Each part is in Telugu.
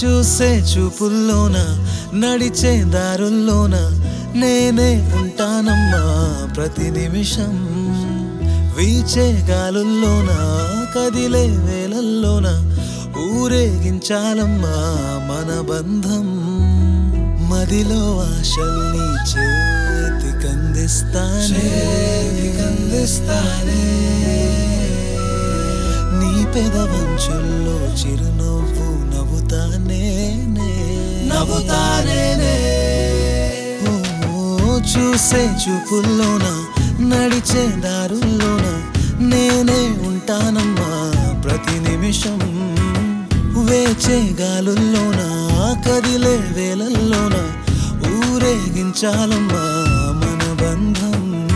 చూసే చూపుల్లోన నడిచే దారుల్లోన నేనే ఉంటానమ్మా ప్రతి నిమిషం వీచే గాలుల్లోన కదిలే వేలల్లోన ఊరేగించాలమ్మా మన బంధం మదిలో ఆశల్ని చేతికందిస్తానే కందిస్తానే నీ పెదవంచుల్లో చిరునవ్వు నవ్వుతానే నవ్వుతానే ఓ చూసే చూపుల్లోన నడిచే దారుల్లోన నేనే ఉంటానమ్మా ప్రతి నిమిషం వేచే గాలుల్లోన కదిలే వేలల్లోన ఊరేగించాలమ్మా మన బంధం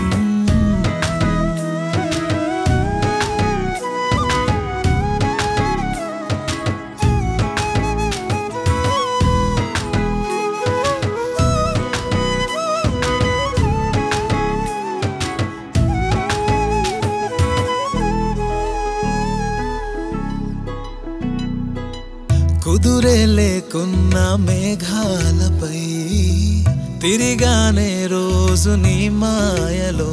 కుదురే లేకున్న మేఘాలపై తిరిగానే రోజు నీ మాయలో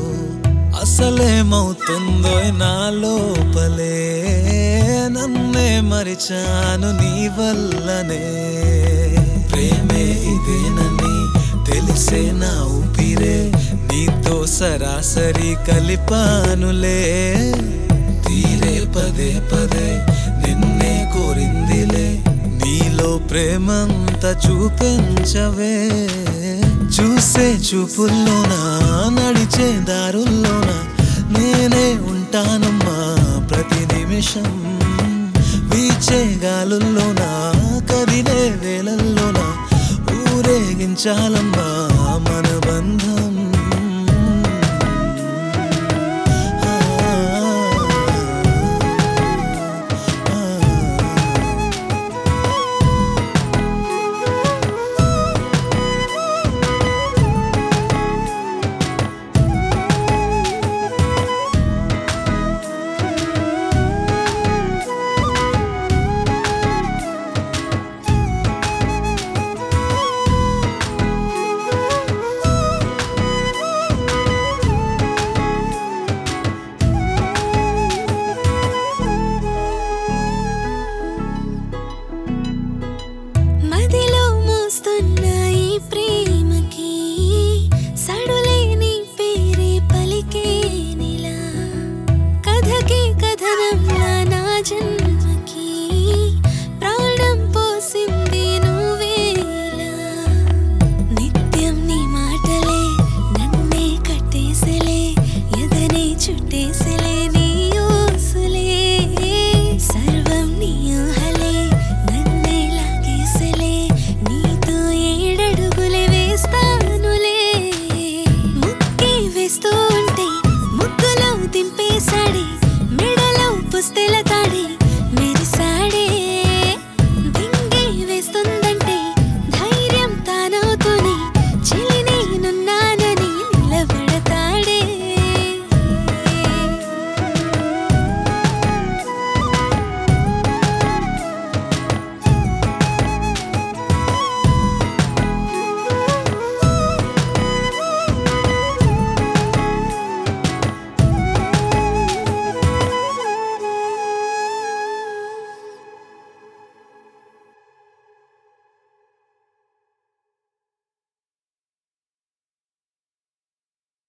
అసలేమవుతుందో నా లోపలే నన్నే మరిచాను నీ వల్లనే ప్రేమే ఇదేనని తెలిసే నా ఊపిరే నీతో సరాసరి కలిపానులే తీరే పదే పదే నిన్నే కోరిందిలే నీలో ప్రేమంత చూపించవే చూసే చూపుల్లోన నడిచే దారుల్లోన నేనే ఉంటానమ్మా ప్రతి నిమిషం వీచే గాలుల్లోన కదిలే వేలల్లోన ఊరేగించాలమ్మా మన బంధం మదిలో మోస్తున్న ఈ ప్రేమ